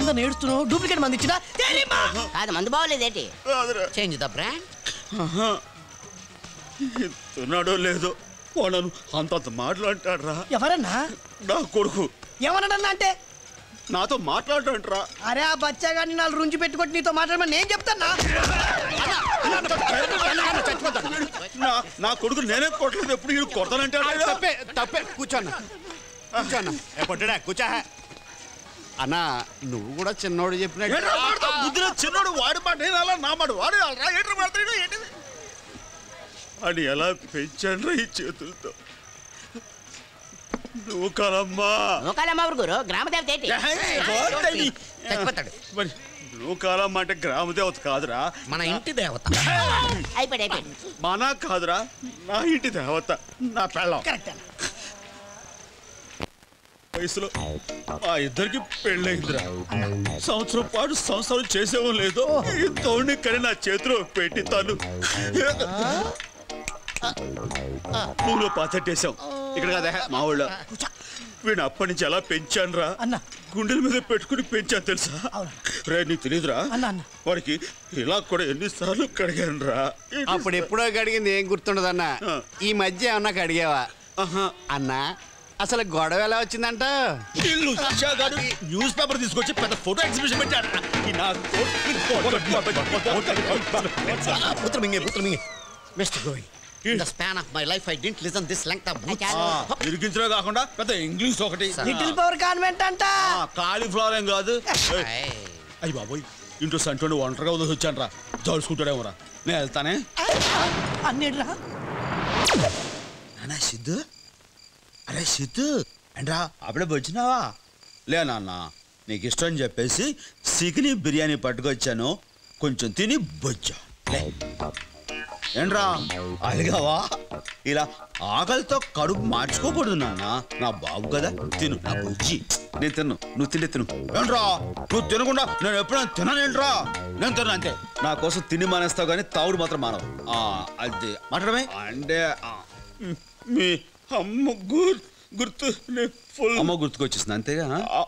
ఏందో నేడుస్తున్నావు డూప్లికేట్ మంది ఇచ్చినా తేలిమా కాదు మందు బాగోలేదేటి కాదురా చేంజ్ ద బ్రాండ్ ఆహా. ఇస్తున్నాడో లేదో వాడను అంతంత మాట్లాంటాడ్రా ఎవరన్నా నా కొడుకు ఏమన్నాడన్నా అంటే నాతో మాట్లాడంట్రా అరే ఆ బచ్చాగాన్ని నాలుగు రుంచి పెట్టుకుంటే నీతో మాట్లాడమని నేను చెప్తానా నా నా కొడుకు నేనే కొట్టలేదు ఎప్పుడు వీడు కొడతానంటాడు తప్పే తప్పే కూర్చోన్న కూర్చోన్న ఏ పొట్టడా కూర్చో అన్నా నువ్వు కూడా చిన్నోడు చెప్పినట్టు ఏంట్రా మాట్లాడతావు? బుద్ధిలో చిన్నోడు వాడి మాట నేను అలా నా మాట వాడు అలా ఏంట్రా మాట్లాడు ఏంటిది అని ఎలా పెంచాను ఈ చేతులతో నువ్వు కలమ్మా నూకాలమ్మ గురు గ్రామ దేవత ఏంటి చచ్చిపోతాడు మరి నువ్వు కాలమ్మ అంటే గ్రామ దేవత కాదురా మన ఇంటి దేవత అయిపోయాడు అయిపోయాడు మన కాదురా నా ఇంటి దేవత నా పెళ్ళం కరెక్ట్ వయసులో ఆ ఇద్దరికి పెళ్ళయిందిరా సంవత్సరం పాటు సంసారం చేసేవో లేదో ఈ తోడిని కని నా చేతిలో పెట్టి తను నువ్వు పాతట్టేశాం ఇక్కడ కదా మా ఊళ్ళో వీడిని అప్పటి నుంచి ఎలా పెంచానురా అన్న. గుండెల మీద పెట్టుకుని పెంచాను తెలుసా అవునా. రే నీకు తెలియదురా అన్న, అన్న. వాడికి ఇలా కూడా ఎన్నిసార్లు కడిగాను రా అప్పుడు ఎప్పుడో కడిగింది ఏం గుర్తుండదన్నా ఆ. ఈ మధ్య ఏమన్నా కడిగావా అన్నా అసలు గొడవ ఎలా వచ్చిందంట న్యూస్ పేపర్ తీసుకొచ్చి పెద్ద ఫోటో ఎగ్జిబిషన్ పెట్టాడు ఈ నా పుత్ర మింగే పుత్ర మింగే mister going in the span of my life I didn't listen this length of ఇరికించడం కాకుండా పెద్ద ఇంగ్లీష్ ఒకటి లిటిల్ పవర్ కాన్వెంట్ అంట కాలీఫ్లవర్ ఏం కాదు అయ్యి బాబోయ్ ఇంట్లో సంటోని ఒంటరిగా వదిలేసి వచ్చాను రా జడుచుకుంటాడేమో రా నేను వెళ్తానే అన్నిడ్రా నానా సిద్ధు అరే సిద్ధు ఏంట్రా అప్పుడే వచ్చినావా లే నాన్న నీకు ఇష్టం అని చెప్పేసి సికిని బిర్యానీ పట్టుకొచ్చాను కొంచెం తిని బొజ్జా లే. ఏంట్రా అలిగావా ఇలా ఆకలితో కడుపు మార్చుకోకూడదు నాన్న నా బాబు కదా తిను నా బుజ్జి నేను తిన్ను నువ్వు తింటే తిను ఏంట్రా నువ్వు తినకుండా నేను ఎప్పుడైనా తిననేంట్రా నేను తిన్నా అంతే నా కోసం తిని మానేస్తావు కానీ తావుడు మాత్రం మానవు ఆ, అది మాట్లాడమే అంటే ఆ, మ్, మీ అమ్మ గుర్ గుర్తు ఫుల్ అమ్మ గుర్తుకొచ్చేసింది అంతేగా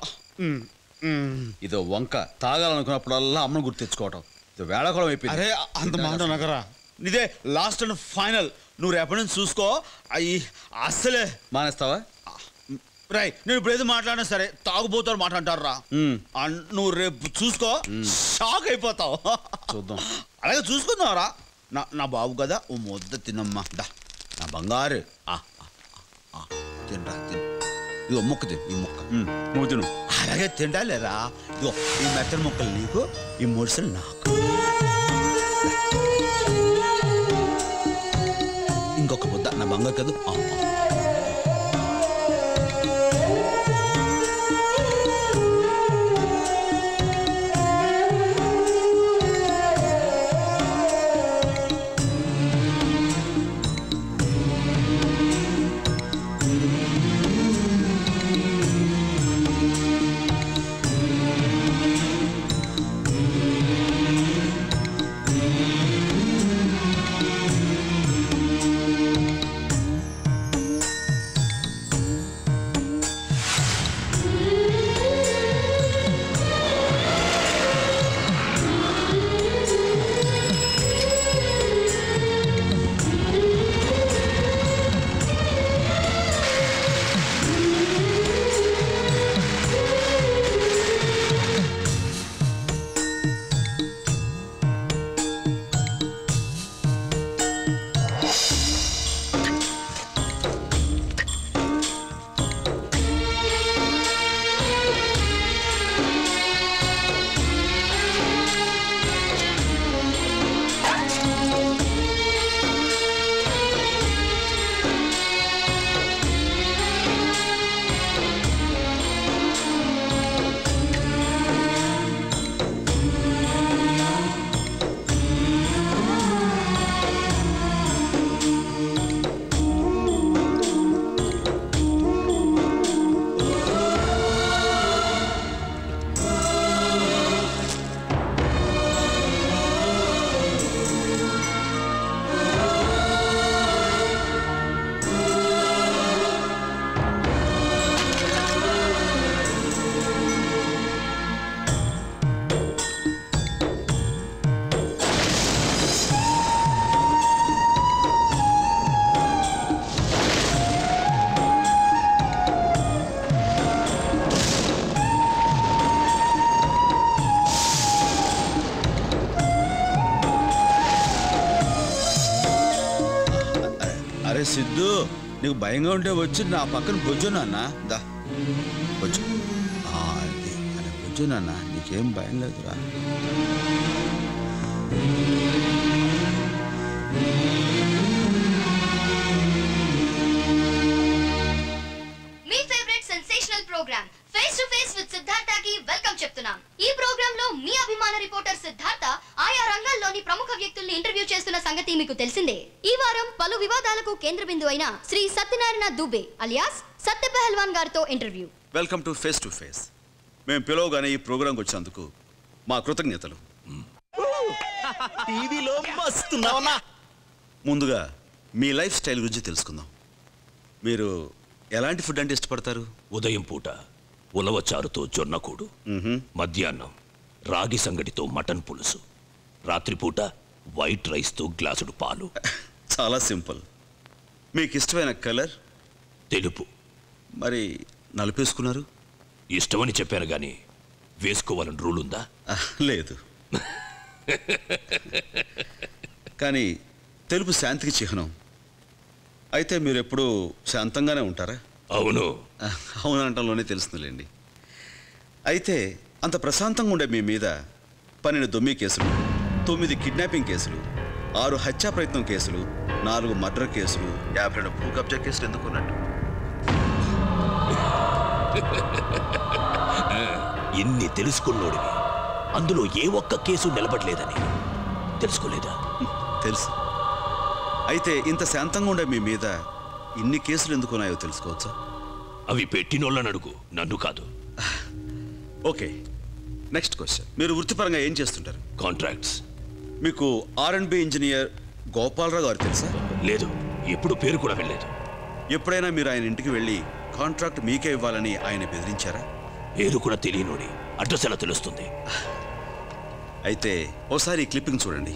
ఇదో వంక తాగాలనుకున్నప్పుడల్లా అమ్మను గుర్తు తెచ్చుకోవటం ఇది వేళకోళం అయిపోయింది అరే అంత మాట నగరా ఇదే లాస్ట్ అండ్ ఫైనల్ నువ్వు రేపటి నుంచి చూసుకో అయ్యి అస్సలే మానేస్తావా రై నేను ఇప్పుడు ఏది మాట్లాడినా సరే తాగుబోతాడు మాట అంటారు రా నువ్వు రేపు చూసుకో షాక్ అయిపోతావు చూద్దాం అలాగే చూసుకుందాం రా నా నా బాబు కదా ఓ ముద్ద తినమ్మా దా నా బంగారు ఆ, ఆ, ఆ, ఆ, తినరా తిను ఇదిగో ముక్క తిను ఈ ముక్క ఉమ్, నువ్వు తిను అలాగే తింటాలేరా ఇదిగో ఈ మెత్తని ముక్కలు నీకు ఈ ముడిసలు నాకు ఇంకొక ముద్ద నా బంగారు కదా ఆ, ఆ. అరే సిద్ధు నీకు భయంగా ఉంటే వచ్చి నా పక్కన బొజ్జు నాన్న దా బొజ్జు ఆ, అది అరే బొజ్జు నాన్న నీకేం భయం లేదురా మీ favourite sensational programme face to face with Siddhartha కి వెల్కమ్ చెప్తున్నాం ఈ ప్రోగ్రామ్ లో మీ అభిమాన రిపోర్టర్ సిద్ధార్థ ఆయా రంగాల్లోని ప్రముఖ వ్యక్తుల్ని ఇంటర్వ్యూ చేస్తున్న సంగతి మీకు తెలిసిందే ఈ వారం పలు వివాదాలకు కేంద్ర బిందువు అయిన శ్రీ సత్యనారాయణ దుబే అలియాస్ సత్య పెహల్వాన్ గారితో interview welcome to face to face మేము పిలవగానే ఈ ప్రోగ్రాంకి వచ్చినందుకు మా కృతజ్ఞతలు టీవీలో మస్తున్నావన్నా ముందుగా మీ లైఫ్ స్టైల్ గురించి తెలుసుకుందాం మీరు ఎలాంటి ఫుడ్ అంటే ఇష్టపడతారు ఉదయం పూట ఉలవచారుతో జొన్నకూడు మధ్యాహ్నం రాగి సంగటితో మటన్ పులుసు రాత్రిపూట వైట్ రైస్తో గ్లాసుడు పాలు చాలా సింపుల్ మీకు ఇష్టమైన కలర్ తెలుపు మరి నలుపేసుకున్నారు ఇష్టమని చెప్పాను గాని వేసుకోవాలని రూల్ ఉందా ఆ, లేదు కానీ తెలుపు శాంతికి చిహ్నం అయితే మీరు ఎప్పుడూ శాంతంగానే ఉంటారా అవును ఆ, అవునంటంలోనే తెలుస్తుందిలేండి అయితే అంత ప్రశాంతంగా ఉండే మీ మీద పన్నెండు దొమ్మి కేసులు తొమ్మిది కిడ్నాపింగ్ కేసులు ఆరు హత్యా ప్రయత్నం కేసులు నాలుగు మర్డర్ కేసులు యాభై రెండు భూ కబ్జా కేసులు ఎందుకున్నట్టు ఇన్ని తెలుసుకున్నోడివి అందులో ఏ ఒక్క కేసు నిలబడలేదని తెలుసుకోలేదా తెలుసు అయితే ఇంత శాంతంగా ఉండే మీ మీద ఇన్ని కేసులు ఎందుకున్నాయో తెలుసుకోవచ్చా అవి పెట్టినోళ్ళని అడుగు నన్ను కాదు ఓకే నెక్స్ట్ క్వశ్చన్ మీరు వృత్తిపరంగా ఏం చేస్తుంటారు కాంట్రాక్ట్స్ మీకు R and B engineer Gopalarao గారు తెలుసా లేదు ఎప్పుడు పేరు కూడా వెళ్ళలేదు ఎప్పుడైనా మీరు ఆయన ఇంటికి వెళ్ళి కాంట్రాక్ట్ మీకే ఇవ్వాలని ఆయన బెదిరించారా పేరు కూడా తెలియనోడి అడ్రస్ ఎలా తెలుస్తుంది అయితే ఓసారి ఈ క్లిప్పింగ్ చూడండి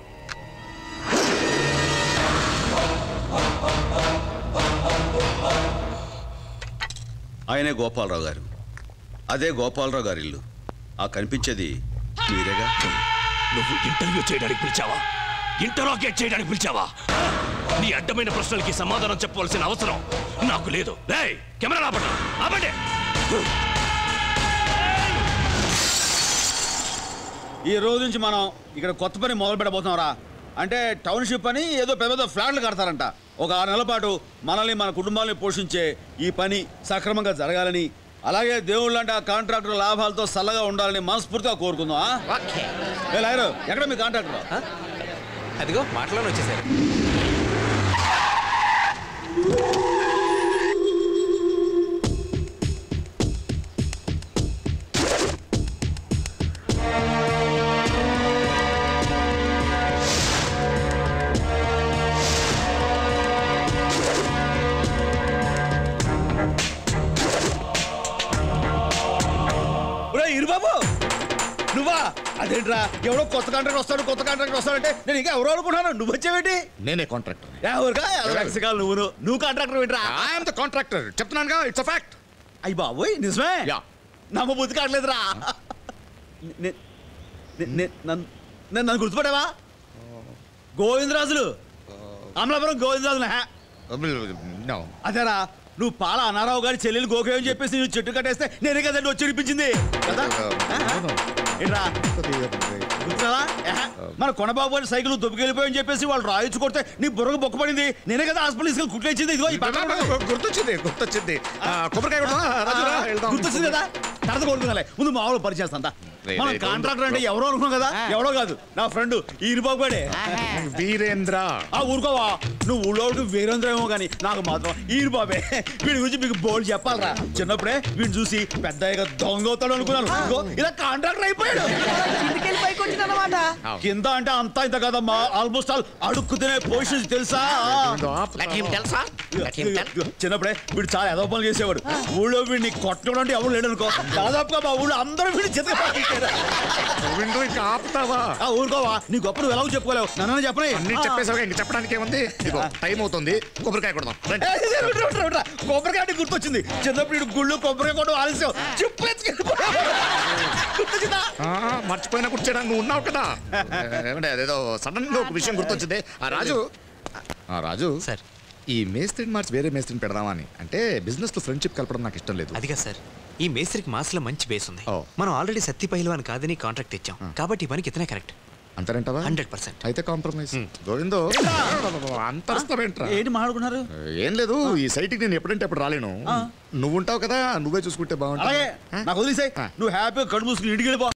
ఆయనే గోపాలరావు గారు అదే గోపాలరావు గారి ఇల్లు ఆ కనిపించేది మీరేగా నువ్వు ఇంటర్వ్యూ చేయడానికి పిలిచావా ఇంటరాగేట్ చేయడానికి పిలిచావా నీ అడ్డమైన ప్రశ్నలకి సమాధానం చెప్పవలసిన అవసరం నాకు లేదు రేయ్ కెమెరా ఆపండి ఆపండి ఈ రోజు నుంచి మనం ఇక్కడ కొత్త పని మొదలు పెట్టబోతున్నారా అంటే టౌన్షిప్ అని ఏదో పెద్ద పెద్ద ఫ్లాట్లు కడతారంట ఒక ఆరు నెలల పాటు మనల్ని మన కుటుంబాలని పోషించే ఈ పని సక్రమంగా జరగాలని అలాగే దేవుళ్ళు అంటే ఆ కాంట్రాక్టర్ లాభాలతో చల్లగా ఉండాలని మనస్ఫూర్తిగా కోరుకుందాం ఆ? ఏ లాయరు ఎక్కడ మీ కాంట్రాక్టర్ అదిగో మాటలోనే వచ్చేసారు ఇరుబాబు నువ్వా అదేంట్రా ఎవడో కొత్త కాంట్రాక్టర్ వస్తాడు కొత్త కాంట్రాక్టర్ వస్తాడంటే నేను ఇంకా ఎవరో అనుకుంటున్నాను నువ్వు వచ్చేవేంటి నేనే కాంట్రాక్టర్ ఎవరుగా ఎలక్సికాలు నువ్వు నువ్వు కాంట్రాక్టర్ ఏంట్రా ఐఎమ్ ద కాంట్రాక్టర్ చెప్తున్నానుగా ఇట్స్ అ ఫ్యాక్ట్ అయ్యి బాబోయ్ నిజమే యా. నమ్మ బుద్ధి కావట్లేదురా నే- నే- నే- నన్ను నేను నన్ను గుర్తుపడావా గోవిందరాజులు అమలాపురం గోవిందరాజులు హే. నో అదేరా నువ్వు పాల అనారావు గారి చెల్లెలు గోకేయని చెప్పేసి నువ్వు చెట్టు కట్టేస్తే నేనే కదండి వచ్చి ఇడిపించింది కదా ఆహా. ఏంట్రా గుర్తురాదా? ఏహ. మన కొనబాబు గారి సైకిల్ దొబ్బికెళ్ళిపోయని చెప్పేసి వాళ్ళు రాయించు కొడితే నీ బుర్రకు బొక్కపడింది నేనే కదా హాస్పిటల్ తీసుకెళ్ళి కుట్లేసింది ఇదిగో ఈ పక్కన ఉన్నది. గుర్తొచ్చింది గుర్తొచ్చింది ఆ, కొబ్బరికాయ కొడదామా? రాజురా, వెళ్దాం. గుర్తొచ్చింది కదా తర్వాత కొడుకున్నాలే ముందు మామూలు పరిచయం అంతా రే, మనం రే, కాంట్రాక్టర్ అంటే ఎవరో అనుకున్నాం కదా ఎవరో కాదు నా ఫ్రెండ్ ఈరిబాబు గడే వీరేంద్ర ఆ ఊరుకోవా నువ్వు ఊళ్ళోకి వీరేంద్ర ఏమో కానీ నాకు మాత్రం ఈరిబాబే వీడి గురించి మీకు బోల్డ్ చెప్పాలరా చిన్నప్పుడే వీడిని చూసి పెద్ద దొంగ అవుతాడు అనుకున్నాను ఇదిగో, ఇలా కాంట్రాక్టర్ అయిపోయాడు ఇంటికెళ్ళి పైకి వచ్చిందన్నమాట కింద అంటే అంతా ఇంత కదమ్మా ఆల్మోస్ట్ ఆల్ అడుక్కు తినే పొజిషన్ తెలుసా Let him tell, sir. Let him tell. చిన్నప్పుడే వీడు చాలా ఎదో పనులు చేసేవాడు ఊళ్ళో వీడిని కొట్టడం అంటే ఎవరు లేడు అనుకో దాదాపుగా మా ఊళ్ళో అందరూ వీడిని చితక వింటూ ఇంకా ఆపుతావా ఆ ఊరుకోవా నీ గొప్ప నువ్వు ఎలా చెప్పలేవు నన్ను చెప్పలే అన్ని చెప్పేసావుగా ఇంక చెప్పడానికి ఏముంది ఇదిగో టైం అవుతుంది కొబ్బరికాయ కొడదాం రండి. కొబ్బరికాయ అంటే గుర్తొచ్చింది చిన్నప్పుడు వీడు గుళ్ళు కొబ్బరికాయ కూడా ఆలస్యం చెప్పు గుర్తొచ్చిందా ఆ, మర్చిపోయినా కూర్చోడానికి నువ్వు ఉన్నావు కదా ఏమంటే అదేదో సడన్ గా ఒక విషయం గుర్తొచ్చింది ఆ రాజు ఆ రాజు సార్ ఈ మేస్త్రిని మార్చి వేరే మేస్త్రిని పెడదామా అని అంటే బిజినెస్ లో ఫ్రెండ్షిప్ కలపడం నాకు ఇష్టం లేదు అదిగా సార్ ఈ మేస్త్రికి మాస్లో మంచి బేస్ ఉంది ఓ. మనం ఆల్రెడీ సత్తి పహిల్వాన్ కాదని కాంట్రాక్ట్ ఇచ్చాం కాబట్టి ఈ పనికి ఇతనే కరెక్ట్ అంటారంటావా హండ్రెడ్ పర్సెంట్ అయితే కాంప్రమైజ్ గోవిందో అంతరస్తావేంట్రా ఏంటి మాట్లాడుకున్నారు ఏం లేదు ఈ సైట్కి నేను ఎప్పుడంటే అప్పుడు రాలేను నువ్వు ఉంటావు కదా నువ్వే చూసుకుంటే అలాగే బాగుంటుంది నాకు వదిలేసాయి ఆ. నువ్వు హ్యాపీగా కడుపు మూసుకుని ఇంటికి వెళ్ళిపో